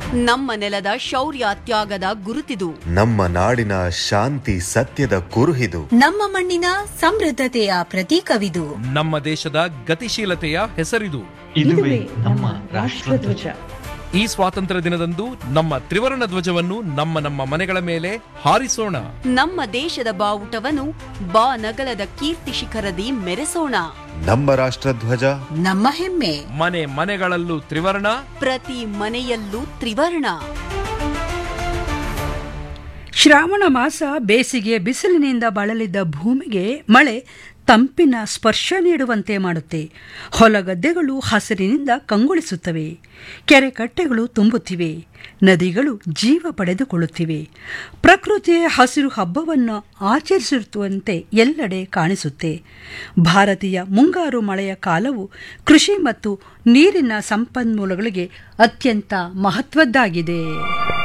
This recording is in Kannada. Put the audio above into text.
ನಮ್ಮ ನೆಲದ ಶೌರ್ಯ ತ್ಯಾಗದ ಗುರುತಿದು ನಮ್ಮ ನಾಡಿನ ಶಾಂತಿ ಸತ್ಯದ ಕುರುಹಿದು ನಮ್ಮ ಮಣ್ಣಿನ ಸಮೃದ್ಧತೆಯ ಪ್ರತೀಕವಿದು ನಮ್ಮ ದೇಶದ ಗತಿಶೀಲತೆಯ ಹೆಸರಿದು ಇದುವೇ ನಮ್ಮ ರಾಷ್ಟ್ರಧ್ವಜ ಈ ಸ್ವಾತಂತ್ರ್ಯ ದಿನದಂದು ನಮ್ಮ ತ್ರಿವರ್ಣ ಧ್ವಜವನ್ನು ನಮ್ಮ ನಮ್ಮ ಮನೆಗಳ ಮೇಲೆ ಹಾರಿಸೋಣ ನಮ್ಮ ದೇಶದ ಬಾವುಟವನ್ನು ಬಾನಗಲದ ಕೀರ್ತಿ ಶಿಖರದಿ ಮೆರೆಸೋಣ ನಮ್ಮ ರಾಷ್ಟ್ರಧ್ವಜ ನಮ್ಮ ಹೆಮ್ಮೆ ಮನೆ ಮನೆಗಳಲ್ಲೂ ತ್ರಿವರ್ಣ ಪ್ರತಿ ಮನೆಯಲ್ಲೂ ತ್ರಿವರ್ಣ ಶ್ರಾವಣ ಮಾಸ ಬೇಸಿಗೆ ಬಿಸಿಲಿನಿಂದ ಬಳಲಿದ್ದ ಭೂಮಿಗೆ ಮಳೆ ತಂಪಿನ ಸ್ಪರ್ಶ ನೀಡುವಂತೆ ಮಾಡುತ್ತೆ ಹೊಲಗದ್ದೆಗಳು ಹಸಿರಿನಿಂದ ಕಂಗೊಳಿಸುತ್ತವೆ ಕೆರೆ ಕಟ್ಟೆಗಳು ತುಂಬುತ್ತಿವೆ ನದಿಗಳು ಜೀವ ಪಡೆದುಕೊಳ್ಳುತ್ತಿವೆ ಪ್ರಕೃತಿಯ ಹಸಿರು ಹಬ್ಬವನ್ನು ಆಚರಿಸುವಂತೆ ಎಲ್ಲೆಡೆ ಕಾಣಿಸುತ್ತೆ ಭಾರತೀಯ ಮುಂಗಾರು ಮಳೆಯ ಕಾಲವು ಕೃಷಿ ಮತ್ತು ನೀರಿನ ಸಂಪನ್ಮೂಲಗಳಿಗೆ ಅತ್ಯಂತ ಮಹತ್ವದ್ದಾಗಿದೆ